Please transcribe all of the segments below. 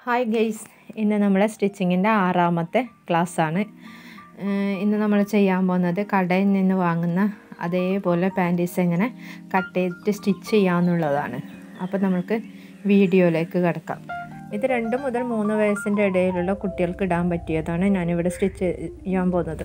hi guys ഇന്ന് നമ്മളെ സ്റ്റിച്ചിങ്ങിൻ്റെ ആറാമത്തെ ക്ലാസ്സാണ് ഇന്ന് നമ്മൾ ചെയ്യാൻ പോകുന്നത് കടയിൽ നിന്ന് വാങ്ങുന്ന അതേപോലെ പാൻറ്റീസ് എങ്ങനെ കട്ട് ചെയ്തിട്ട് സ്റ്റിച്ച് ചെയ്യാമെന്നുള്ളതാണ് അപ്പോൾ നമുക്ക് വീഡിയോയിലേക്ക് കിടക്കാം ഇത് രണ്ട് മുതൽ മൂന്ന് വയസ്സിൻ്റെ ഇടയിലുള്ള കുട്ടികൾക്ക് ഇടാൻ പറ്റിയതാണ് ഞാനിവിടെ സ്റ്റിച്ച് ചെയ്യാൻ പോകുന്നത്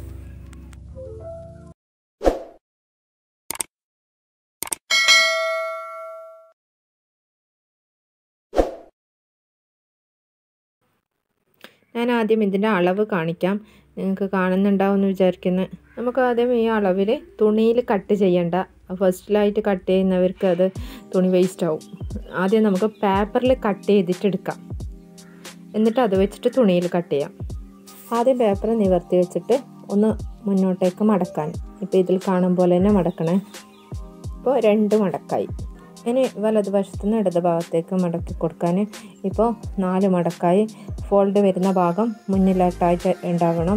ഞാൻ ആദ്യം ഇതിൻ്റെ അളവ് കാണിക്കാം നിങ്ങൾക്ക് കാണുന്നുണ്ടാവുമെന്ന് വിചാരിക്കുന്നു നമുക്ക് ആദ്യം ഈ അളവിൽ തുണിയിൽ കട്ട് ചെയ്യണ്ട ഫസ്റ്റിലായിട്ട് കട്ട് ചെയ്യുന്നവർക്ക് അത് തുണി വേസ്റ്റ് ആവും ആദ്യം നമുക്ക് പേപ്പറിൽ കട്ട് ചെയ്തിട്ട് എടുക്കാം എന്നിട്ട് അത് വെച്ചിട്ട് തുണിയിൽ കട്ട് ചെയ്യാം ആദ്യം പേപ്പർ നിവർത്തി വെച്ചിട്ട് ഒന്ന് മുന്നോട്ടേക്ക് മടക്കാൻ ഇപ്പോൾ ഇതിൽ കാണും പോലെ തന്നെ മടക്കണേ ഇപ്പോൾ രണ്ട് മടക്കായി ഇനി വലതുവശത്തു നിന്ന് ഇടത് ഭാഗത്തേക്ക് മടക്കി കൊടുക്കാൻ ഇപ്പോൾ നാല് മടക്കായി ഫോൾഡ് വരുന്ന ഭാഗം മുന്നിലോട്ടായിട്ട് ഉണ്ടാവണം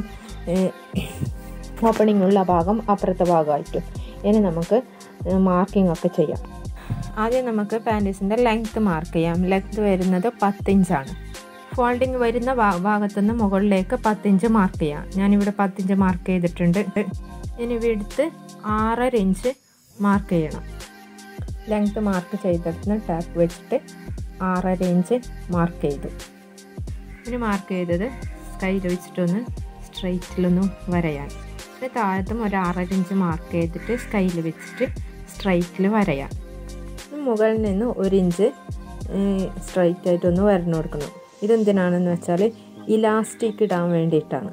ഓപ്പണിംഗ് ഉള്ള ഭാഗം അപ്പുറത്തെ ഭാഗമായിട്ടും ഇനി നമുക്ക് മാർക്കിംഗ് ഒക്കെ ചെയ്യാം ആദ്യം നമുക്ക് പാൻറ്റീസിൻ്റെ ലെങ്ത്ത് മാർക്ക് ചെയ്യാം ലെങ്ത്ത് വരുന്നത് പത്തിഞ്ചാണ് ഫോൾഡിങ് വരുന്ന ഭാഗത്തുനിന്ന് മുകളിലേക്ക് പത്തിഞ്ച് മാർക്ക് ചെയ്യാം ഞാനിവിടെ പത്തിഞ്ച് മാർക്ക് ചെയ്തിട്ടുണ്ട് ഇനി വിടുത്ത് ആറര ഇഞ്ച് മാർക്ക് ചെയ്യണം ലെങ്ത്ത് മാർക്ക് ചെയ്തിട്ട് ടാപ്പ് വെച്ചിട്ട് ആറര ഇഞ്ച് മാർക്ക് ചെയ്തു ഇനി മാർക്ക് ചെയ്തത് സ്കൈയിൽ വെച്ചിട്ടൊന്ന് സ്ട്രൈറ്റിലൊന്ന് വരയാൻ പിന്നെ താഴത്തും ഒരു ആറര ഇഞ്ച് മാർക്ക് ചെയ്തിട്ട് സ്കൈയിൽ വെച്ചിട്ട് സ്ട്രൈറ്റിൽ വരയാൻ മുകളിൽ നിന്ന് ഒരു ഇഞ്ച് സ്ട്രൈറ്റ് ആയിട്ടൊന്ന് വരഞ്ഞു കൊടുക്കണം ഇതെന്തിനാണെന്ന് വെച്ചാൽ ഇലാസ്റ്റിക് ഇടാൻ വേണ്ടിയിട്ടാണ്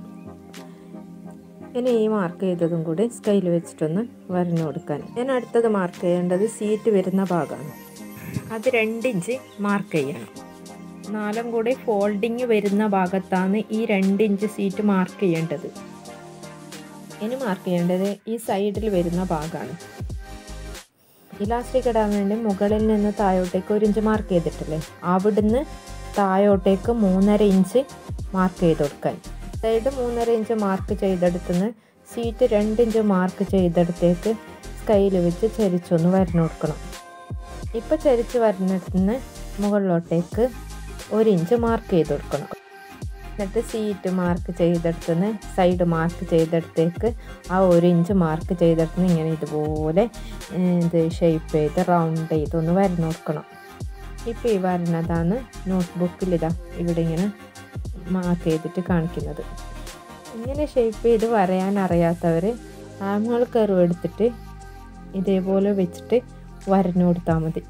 ഇനി ഈ മാർക്ക് ചെയ്തതും കൂടി സ്കൈയിൽ വെച്ചിട്ടൊന്ന് വരഞ്ഞു കൊടുക്കാൻ ഞാൻ അടുത്തത് മാർക്ക് ചെയ്യേണ്ടത് സീറ്റ് വരുന്ന ഭാഗമാണ് അത് രണ്ടിഞ്ച് മാർക്ക് ചെയ്യണം നാലും കൂടി ഫോൾഡിങ് വരുന്ന ഭാഗത്താണ് ഈ രണ്ടിഞ്ച് സീറ്റ് മാർക്ക് ചെയ്യേണ്ടത് ഇനി മാർക്ക് ചെയ്യേണ്ടത് ഈ സൈഡിൽ വരുന്ന ഭാഗമാണ് ഇലാസ്റ്റിക് ഇടാൻ വേണ്ടി മുകളിൽ നിന്ന് താഴോട്ടേക്ക് ഒരു ഇഞ്ച് മാർക്ക് ചെയ്തിട്ടില്ലേ അവിടുന്ന് താഴോട്ടേക്ക് മൂന്നര ഇഞ്ച് മാർക്ക് ചെയ്ത് കൊടുക്കാൻ സൈഡ് മൂന്നര ഇഞ്ച് മാർക്ക് ചെയ്തെടുത്തുനിന്ന് സീറ്റ് രണ്ട് ഇഞ്ച് മാർക്ക് ചെയ്തെടുത്തേക്ക് സ്കൈയിൽ വെച്ച് ചരിച്ചൊന്ന് വരഞ്ഞു കൊടുക്കണം ഇപ്പോൾ ചരിച്ച് വരഞ്ഞെടുത്തുനിന്ന് മുകളിലോട്ടേക്ക് ഒരു ഇഞ്ച് മാർക്ക് ചെയ്ത് കൊടുക്കണം എന്നിട്ട് സീറ്റ് മാർക്ക് ചെയ്തെടുത്തുനിന്ന് സൈഡ് മാർക്ക് ചെയ്തെടുത്തേക്ക് ആ ഒരു ഇഞ്ച് മാർക്ക് ചെയ്തെടുത്തുനിന്ന് ഇങ്ങനെ ഇതുപോലെ ഇത് ഷേപ്പ് ചെയ്ത് റൗണ്ട് ചെയ്ത് ഒന്ന് വരഞ്ഞു കൊടുക്കണം ഇപ്പോൾ ഈ വരണതാണ് നോട്ട് ബുക്കിലിതാ ഇവിടെ ഇങ്ങനെ മാർക്ക് ചെയ്തിട്ട് കാണിക്കുന്നത് ഇങ്ങനെ ഷേപ്പ് ചെയ്ത് വരയാൻ അറിയാത്തവർ ആമുകൾ കർവ് എടുത്തിട്ട് ഇതേപോലെ വെച്ചിട്ട് വരഞ്ഞു കൊടുത്താൽ മതി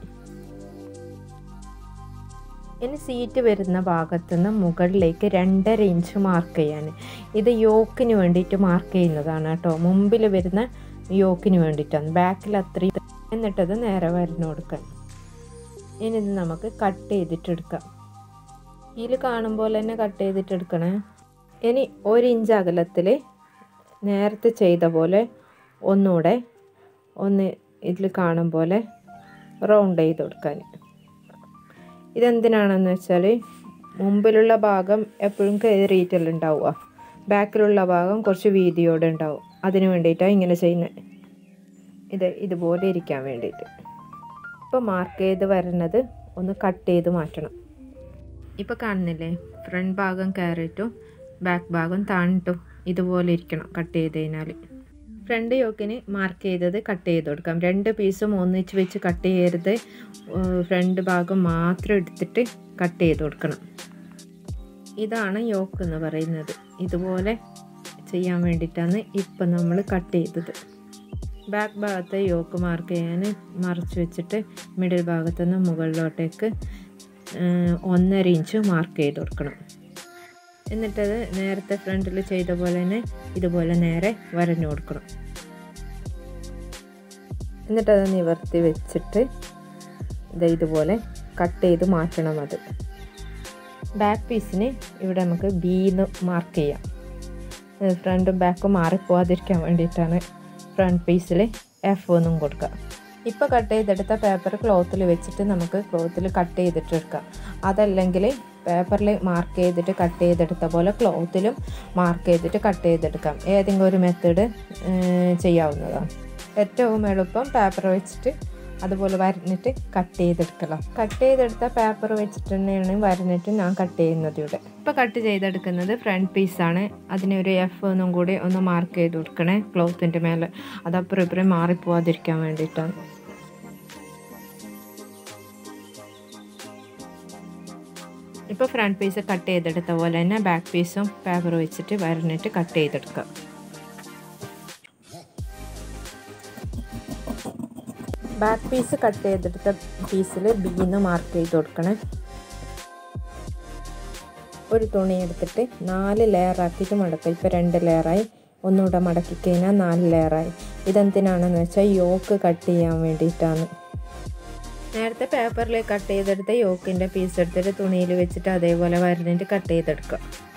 ഇനി സീറ്റ് വരുന്ന ഭാഗത്തു നിന്ന് മുകളിലേക്ക് രണ്ടര ഇഞ്ച് മാർക്ക് ചെയ്യാൻ ഇത് യോക്കിന് വേണ്ടിയിട്ട് മാർക്ക് ചെയ്യുന്നതാണ് കേട്ടോ മുമ്പിൽ വരുന്ന യോക്കിന് വേണ്ടിയിട്ടാണ് ബാക്കിൽ അത്രയും എന്നിട്ടത് നേരെ വരഞ്ഞു കൊടുക്കാൻ ഇനി ഇത് നമുക്ക് കട്ട് ചെയ്തിട്ടെടുക്കാം ഇതിൽ കാണും പോലെ തന്നെ കട്ട് ചെയ്തിട്ടെടുക്കണേ ഇനി ഒരു ഇഞ്ച് അകലത്തിൽ നേരത്തെ ചെയ്ത പോലെ ഒന്നുകൂടെ ഒന്ന് ഇതിൽ കാണും പോലെ റൗണ്ട് ചെയ്ത് കൊടുക്കാൻ ഇതെന്തിനാണെന്ന് വെച്ചാൽ മുമ്പിലുള്ള ഭാഗം എപ്പോഴും കയറിയിട്ടല്ല ഉണ്ടാവുക ബാക്കിലുള്ള ഭാഗം കുറച്ച് വീതിയോടെ ഉണ്ടാവും അതിന് വേണ്ടിയിട്ടാണ് ഇങ്ങനെ ചെയ്യുന്നത് ഇത് ഇതുപോലെ ഇരിക്കാൻ വേണ്ടിയിട്ട് ഇപ്പോൾ മാർക്ക് ചെയ്ത് വരുന്നത് ഒന്ന് കട്ട് ചെയ്ത് മാറ്റണം ഇപ്പോൾ കാണുന്നില്ലേ ഫ്രണ്ട് ഭാഗം കയറിയിട്ടും ബാക്ക് ഭാഗം താണിട്ടും ഇതുപോലെ ഇരിക്കണം കട്ട് ചെയ്ത് കഴിഞ്ഞാൽ ഫ്രണ്ട് യോക്കിന് മാർക്ക് ചെയ്തത് കട്ട് ചെയ്ത് കൊടുക്കാം രണ്ട് പീസും ഒന്നിച്ച് വെച്ച് കട്ട് ചെയ്യരുത് ഫ്രണ്ട് ഭാഗം മാത്രം എടുത്തിട്ട് കട്ട് ചെയ്ത് കൊടുക്കണം ഇതാണ് യോക്ക് എന്ന് പറയുന്നത് ഇതുപോലെ ചെയ്യാൻ വേണ്ടിയിട്ടാണ് ഇപ്പം നമ്മൾ കട്ട് ചെയ്തത് ബാക്ക് ഭാഗത്തെ യോക്ക് മാർക്ക് ചെയ്യാൻ മറച്ച് വെച്ചിട്ട് മിഡിൽ ഭാഗത്തുനിന്ന് മുകളിലോട്ടേക്ക് ഒന്നര ഇഞ്ച് മാർക്ക് ചെയ്ത് കൊടുക്കണം എന്നിട്ടത് നേരത്തെ ഫ്രണ്ടിൽ ചെയ്ത പോലെ തന്നെ ഇതുപോലെ നേരെ വരഞ്ഞു കൊടുക്കണം എന്നിട്ടത് നിവർത്തി വെച്ചിട്ട് ഇത് ഇതുപോലെ കട്ട് ചെയ്ത് മാറ്റണം അത് ബാക്ക് പീസിന് ഇവിടെ നമുക്ക് ബീന്ന് മാർക്ക് ചെയ്യാം ഫ്രണ്ടും ബാക്കും മാറിപ്പോവാതിരിക്കാൻ വേണ്ടിയിട്ടാണ് ഫ്രണ്ട് പീസിൽ എഫ് ഒന്നും കൊടുക്കുക ഇപ്പോൾ കട്ട് ചെയ്തെടുത്ത പേപ്പർ ക്ലോത്തിൽ വെച്ചിട്ട് നമുക്ക് ക്ലോത്തിൽ കട്ട് ചെയ്തിട്ട് എടുക്കാം അതല്ലെങ്കിൽ പേപ്പറിൽ മാർക്ക് ചെയ്തിട്ട് കട്ട് ചെയ്തെടുത്ത പോലെ ക്ലോത്തിലും മാർക്ക് ചെയ്തിട്ട് കട്ട് ചെയ്തെടുക്കാം ഏതെങ്കിലും ഒരു മെത്തേഡ് ചെയ്യാവുന്നതാണ് ഏറ്റവും എളുപ്പം പേപ്പർ വെച്ചിട്ട് അതുപോലെ വരഞ്ഞിട്ട് കട്ട് ചെയ്തെടുക്കണം കട്ട് ചെയ്തെടുത്ത പേപ്പർ വെച്ചിട്ട് തന്നെയാണ് വരഞ്ഞിട്ട് ഞാൻ കട്ട് ചെയ്യുന്നത് ഇവിടെ ഇപ്പോൾ കട്ട് ചെയ്തെടുക്കുന്നത് ഫ്രണ്ട് പീസാണ് അതിന് ഒരു എഫ് ഒന്നും കൂടി ഒന്ന് മാർക്ക് ചെയ്ത് കൊടുക്കണേ ക്ലോത്തിൻ്റെ മേലെ അത് അപ്പുറം ഇപ്പുറം മാറിപ്പോവാതിരിക്കാൻ വേണ്ടിയിട്ടാണ് ഇപ്പോൾ ഫ്രണ്ട് പീസ് കട്ട് ചെയ്തെടുത്ത പോലെ തന്നെ ബാക്ക് പീസും പേപ്പർ വെച്ചിട്ട് വരഞ്ഞിട്ട് കട്ട് ചെയ്തെടുക്കുക ബാക്ക് പീസ് കട്ട് ചെയ്തെടുത്ത പീസിൽ ബീന്ന് മാർക്ക് ചെയ്ത് കൊടുക്കണേ ഒരു തുണി എടുത്തിട്ട് നാല് ലെയർ ആക്കിയിട്ട് മടക്കുക ഇപ്പോൾ രണ്ട് ലെയറായി ഒന്നുകൂടെ മടക്കി കഴിഞ്ഞാൽ നാല് ലെയറായി ഇതെന്തിനാണെന്ന് വെച്ചാൽ യോക്ക് കട്ട് ചെയ്യാൻ വേണ്ടിയിട്ടാണ് നേരത്തെ പേപ്പറിൽ കട്ട് ചെയ്തെടുത്ത യോക്കിൻ്റെ പീസ് എടുത്തിട്ട് തുണിയിൽ വെച്ചിട്ട് അതേപോലെ വരഞ്ഞിട്ട് കട്ട് ചെയ്തെടുക്കുക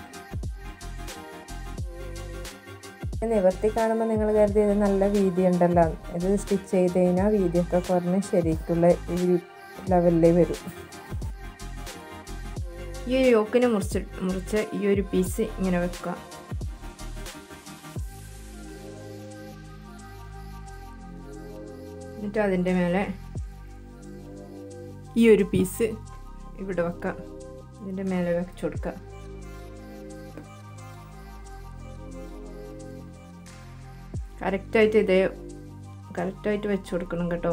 നിവർത്തി കാണുമ്പോൾ നിങ്ങൾ കരുതി ഇത് നല്ല വീതി ഉണ്ടല്ലോ ഇത് സ്റ്റിച്ച് ചെയ്ത് കഴിഞ്ഞാൽ വീതിയൊക്കെ കുറഞ്ഞ് ശരിക്കുള്ള ഈ ലെവലിൽ വരും ഈ ഒരു യോക്കിന് മുറിച്ച് മുറിച്ച് ഈ ഒരു പീസ് ഇങ്ങനെ വെക്കുക എന്നിട്ട് അതിൻ്റെ മേലെ ഈ ഒരു പീസ് ഇവിടെ വെക്കാം ഇതിൻ്റെ മേലെ വെച്ച് കൊടുക്കുക കറക്റ്റായിട്ട് ഇതേ കറക്റ്റായിട്ട് വെച്ച് കൊടുക്കണം കേട്ടോ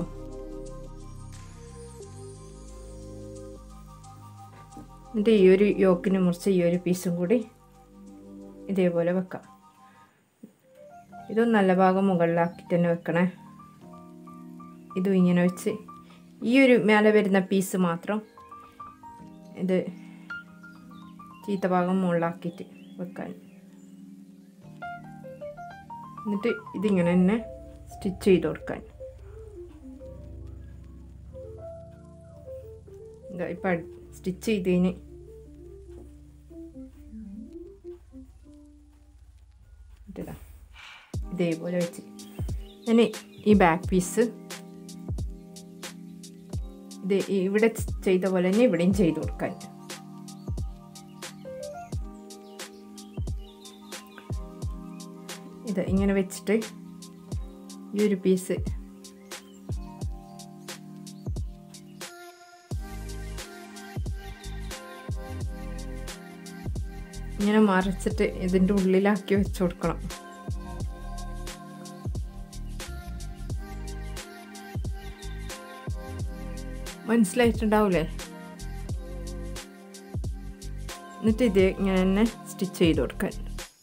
എന്നിട്ട് ഈ ഒരു യോക്കിന് മുറിച്ച് ഈ ഒരു പീസും കൂടി ഇതേപോലെ വെക്കാം ഇതും നല്ല ഭാഗം മുകളിലാക്കി തന്നെ വെക്കണേ ഇതും ഇങ്ങനെ വെച്ച് ഈ ഒരു മേലെ വരുന്ന പീസ് മാത്രം ഇത് ചീത്ത ഭാഗം മുകളിലാക്കിയിട്ട് വെക്കാൻ എന്നിട്ട് ഇതിങ്ങനെ തന്നെ സ്റ്റിച്ച് ചെയ്ത് കൊടുക്കാൻ ഇതാ ഇപ്പം സ്റ്റിച്ച് ചെയ്തതിന് ഇതാ ഇതേപോലെ വെച്ച് ഇനി ഈ ബാക്ക് പീസ് ഇത് ഇവിടെ ചെയ്ത പോലെ തന്നെ ഇവിടെയും ചെയ്ത് കൊടുക്കാൻ ഇത് ഇങ്ങനെ വെച്ചിട്ട് ഈ ഒരു പീസ് ഇങ്ങനെ മറിച്ചിട്ട് ഇതിൻ്റെ ഉള്ളിലാക്കി വെച്ച് കൊടുക്കണം മനസ്സിലായിട്ടുണ്ടാവൂലേ എന്നിട്ട് ഇത് ഇങ്ങനെ തന്നെ സ്റ്റിച്ച് ചെയ്ത് കൊടുക്കാൻ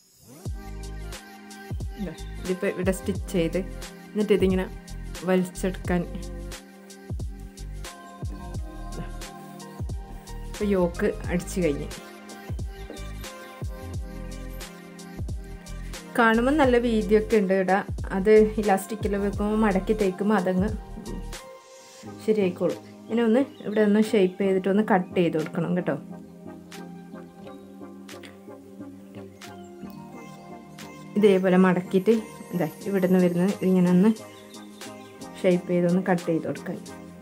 ഇതിപ്പോൾ ഇവിടെ സ്റ്റിച്ച് ചെയ്ത് എന്നിട്ട് ഇതിങ്ങനെ വലിച്ചെടുക്കാൻ ഇപ്പോൾ യോക്ക് അടിച്ചു കഴിഞ്ഞ് കാണുമ്പോൾ നല്ല വീതിയൊക്കെ ഉണ്ട് ഇവിടെ അത് ഇലാസ്റ്റിക്കിൽ വെക്കുമ്പോൾ മടക്കി തേക്കുമ്പോൾ അതങ്ങ് ശരിയായിക്കോളും ഇനി ഒന്ന് ഇവിടെ ഒന്ന് ഷേപ്പ് ചെയ്തിട്ട് ഒന്ന് കട്ട് ചെയ്ത് കൊടുക്കണം കേട്ടോ ഇതേപോലെ മടക്കിയിട്ട് ഇതാ ഇവിടെ നിന്ന് വരുന്നത് ഇങ്ങനെ ഒന്ന് ഷേപ്പ് ചെയ്തൊന്ന് കട്ട് ചെയ്ത് കൊടുക്കാൻ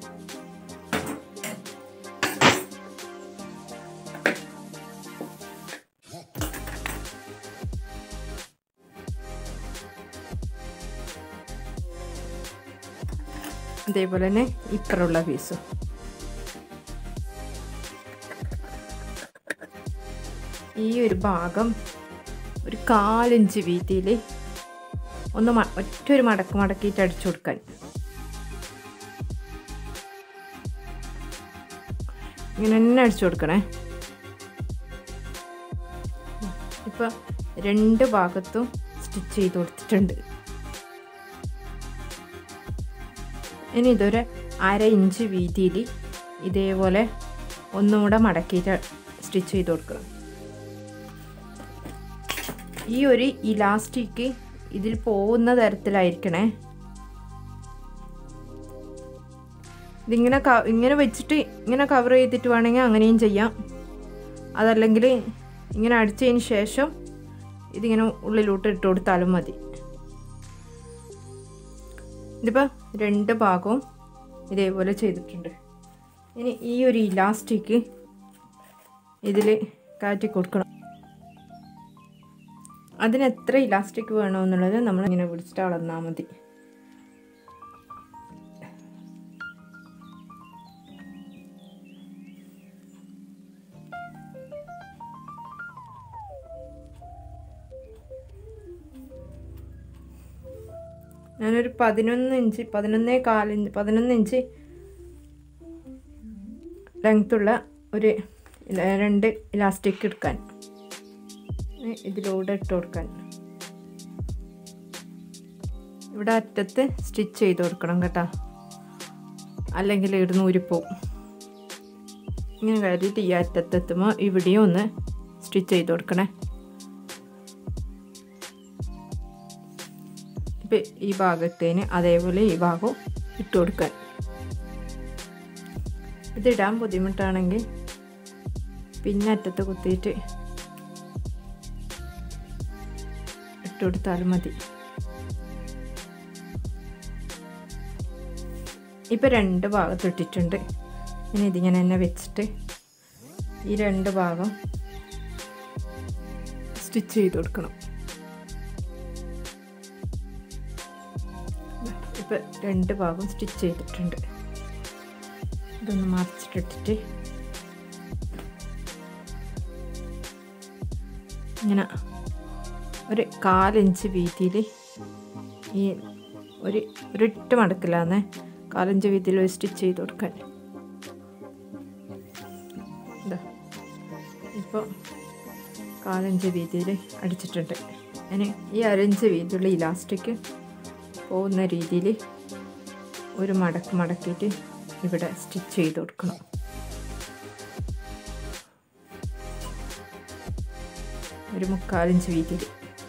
അതേപോലെ തന്നെ ഇപ്പറുള്ള പീസും ഈ ഒരു ഭാഗം ഒരു കാലിഞ്ച് വീതിയിൽ ഒന്ന് മ ഒറ്റൊരു മടക്ക് മടക്കിയിട്ട് അടിച്ചു കൊടുക്കാൻ ഇങ്ങനെ തന്നെ അടിച്ചു കൊടുക്കണേ ഇപ്പം രണ്ട് ഭാഗത്തും സ്റ്റിച്ച് ചെയ്ത് കൊടുത്തിട്ടുണ്ട് ഇനി ഇതൊരു അര ഇഞ്ച് വീതിയിൽ ഇതേപോലെ ഒന്നും കൂടെ മടക്കിയിട്ട് സ്റ്റിച്ച് ചെയ്ത് കൊടുക്കണം ഈ ഒരു ഇലാസ്റ്റിക് ഇതിൽ പോകുന്ന തരത്തിലായിരിക്കണേ ഇതിങ്ങനെ ക ഇങ്ങനെ വെച്ചിട്ട് ഇങ്ങനെ കവർ ചെയ്തിട്ട് വേണമെങ്കിൽ അങ്ങനെയും ചെയ്യാം അതല്ലെങ്കിൽ ഇങ്ങനെ അടിച്ചതിന് ശേഷം ഇതിങ്ങനെ ഉള്ളിലോട്ട് ഇട്ട് കൊടുത്താലും മതി ഇതിപ്പോൾ രണ്ട് ഭാഗവും ഇതേപോലെ ചെയ്തിട്ടുണ്ട് ഇനി ഈ ഒരു ഇലാസ്റ്റിക് ഇതിൽ കാറ്റി കൊടുക്കണം അതിന് എത്ര ഇലാസ്റ്റിക് വേണമെന്നുള്ളത് നമ്മൾ ഇങ്ങനെ പിടിച്ചിട്ട് അളന്നാൽ മതി ഞാനൊരു പതിനൊന്ന് ഇഞ്ച് പതിനൊന്നേ കാലിഞ്ച് പതിനൊന്ന് ഇഞ്ച് ലെങ്ത്തുള്ള ഒരു ഇല- രണ്ട് ഇലാസ്റ്റിക് എടുക്കാൻ ഇനി ഇതിലൂടെ ഇട്ട് കൊടുക്കാൻ ഇവിടെ അറ്റത്ത് സ്റ്റിച്ച് ചെയ്ത് കൊടുക്കണം കേട്ടോ അല്ലെങ്കിൽ ഇവിടുന്ന് ഊരിപ്പോവും ഇങ്ങനെ കരുതിയിട്ട് ഈ അറ്റത്തെത്തുമ്പോൾ ഇവിടെയും ഒന്ന് സ്റ്റിച്ച് ചെയ്ത് കൊടുക്കണേ ഇപ്പം ഈ ഭാഗത്തേന് അതേപോലെ ഈ ഭാഗവും ഇട്ട് കൊടുക്കാൻ ഇതിടാൻ ബുദ്ധിമുട്ടാണെങ്കിൽ പിന്നെ അറ്റത്ത് കുത്തിയിട്ട് ഇട്ട് കൊടുത്താലും മതി ഇപ്പം രണ്ട് ഭാഗത്ത് ഇട്ടിട്ടുണ്ട് ഇനി ഇതിങ്ങനെ തന്നെ വെച്ചിട്ട് ഈ രണ്ട് ഭാഗം സ്റ്റിച്ച് ചെയ്ത് കൊടുക്കണം ഇപ്പം രണ്ട് ഭാഗം സ്റ്റിച്ച് ചെയ്തിട്ടുണ്ട് ഇതൊന്ന് മറിച്ചിട്ടിട്ടിട്ട് ഇങ്ങനെ ഒരു കാലിഞ്ച് വീതിയിൽ ഈ ഒരു ഒരിട്ട് മടക്കില്ലാന്ന് കാലഞ്ച് വീതിയിൽ ഒരു സ്റ്റിച്ച് ചെയ്ത് കൊടുക്കാൻ ഇതാ ഇപ്പോൾ കാലഞ്ച് വീതിയിൽ അടിച്ചിട്ടുണ്ട് ഇനി ഈ അരഞ്ച് വീതിയുള്ള ഇലാസ്റ്റിക് പോകുന്ന രീതിയിൽ ഒരു മടക്ക് മടക്കിയിട്ട് ഇവിടെ സ്റ്റിച്ച് ചെയ്ത് കൊടുക്കണം ഒരു മുക്കാലിഞ്ച് വീതിയിൽ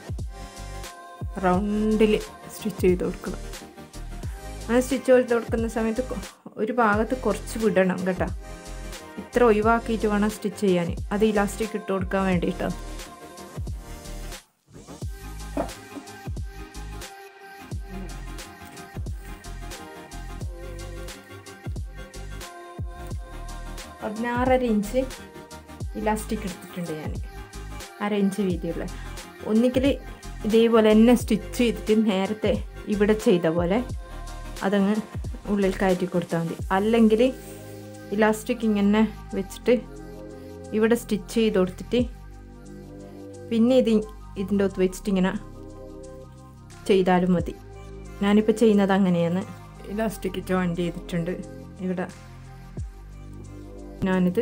റൗണ്ടിൽ സ്റ്റിച്ച് ചെയ്ത് കൊടുക്കണം അങ്ങനെ സ്റ്റിച്ച് ചെയ്ത് കൊടുക്കുന്ന സമയത്ത് കൊ- ഒരു ഭാഗത്ത് കുറച്ച് വിടണം കേട്ടോ ഇത്ര ഒഴിവാക്കിയിട്ട് വേണം സ്റ്റിച്ച് ചെയ്യാൻ അത് ഇലാസ്റ്റിക് ഇട്ട് കൊടുക്കാൻ വേണ്ടിയിട്ടാണ് പതിനാറര ഇഞ്ച് ഇലാസ്റ്റിക് എടുത്തിട്ടുണ്ട് ഞാൻ അര ഇഞ്ച് വീതിയുള്ള ഒന്നുകിൽ ഇതേപോലെ തന്നെ സ്റ്റിച്ച് ചെയ്തിട്ട് നേരത്തെ ഇവിടെ ചെയ്ത പോലെ അതങ്ങ് ഉള്ളിൽ കയറ്റി കൊടുത്താൽ മതി അല്ലെങ്കിൽ ഇലാസ്റ്റിക് ഇങ്ങനെ വെച്ചിട്ട് ഇവിടെ സ്റ്റിച്ച് ചെയ്ത് കൊടുത്തിട്ട് പിന്നെ ഇത് ഇതിൻ്റെ ഒത്ത് വെച്ചിട്ട് ഇങ്ങനെ ചെയ്താലും മതി ഞാനിപ്പോൾ ചെയ്യുന്നത് അങ്ങനെയാണ് ഇലാസ്റ്റിക് ജോയിൻ ചെയ്തിട്ടുണ്ട് ഇവിടെ ഞാനിത്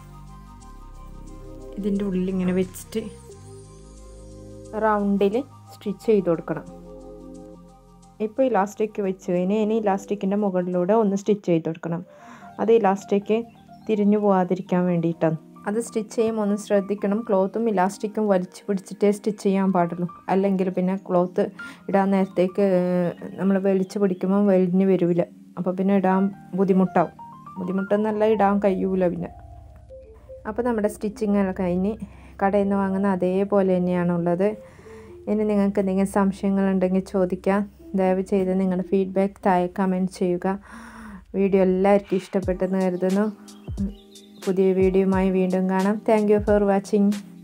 ഇതിൻ്റെ ഉള്ളിൽ ഇങ്ങനെ വെച്ചിട്ട് റൗണ്ടിൽ സ്റ്റിച്ച് ചെയ്ത് കൊടുക്കണം ഇപ്പോൾ ഇലാസ്റ്റിക് വെച്ച് കഴിഞ്ഞ് ഇനി ഇലാസ്റ്റിക്കിൻ്റെ മുകളിലൂടെ ഒന്ന് സ്റ്റിച്ച് ചെയ്ത് കൊടുക്കണം അത് ഇലാസ്റ്റിക് തിരിഞ്ഞു പോകാതിരിക്കാൻ വേണ്ടിയിട്ടാണ് അത് സ്റ്റിച്ച് ചെയ്യുമ്പോൾ ഒന്ന് ശ്രദ്ധിക്കണം ക്ലോത്തും ഇലാസ്റ്റിക്കും വലിച്ചു പിടിച്ചിട്ടേ സ്റ്റിച്ച് ചെയ്യാൻ പാടുള്ളൂ അല്ലെങ്കിൽ പിന്നെ ക്ലോത്ത് ഇടാൻ നേരത്തേക്ക് നമ്മൾ വലിച്ചു പിടിക്കുമ്പോൾ വലിഞ്ഞു വരില്ല അപ്പോൾ പിന്നെ ഇടാൻ ബുദ്ധിമുട്ടാവും ബുദ്ധിമുട്ടെന്നല്ല ഇടാൻ കഴിയൂല പിന്നെ അപ്പോൾ നമ്മുടെ സ്റ്റിച്ചിങ് എല്ലാം കഴിഞ്ഞ് കടയിൽ നിന്ന് വാങ്ങുന്ന അതേപോലെ തന്നെയാണുള്ളത് ഇനി നിങ്ങൾക്ക് എന്തെങ്കിലും സംശയങ്ങളുണ്ടെങ്കിൽ ചോദിക്കാം ദയവ് ചെയ്ത് നിങ്ങളുടെ ഫീഡ്ബാക്ക് താഴെ കമൻറ്റ് ചെയ്യുക വീഡിയോ എല്ലാവർക്കും ഇഷ്ടപ്പെട്ടെന്ന് കരുതുന്നു പുതിയ വീഡിയോയുമായി വീണ്ടും കാണാം താങ്ക് യു ഫോർ വാച്ചിങ്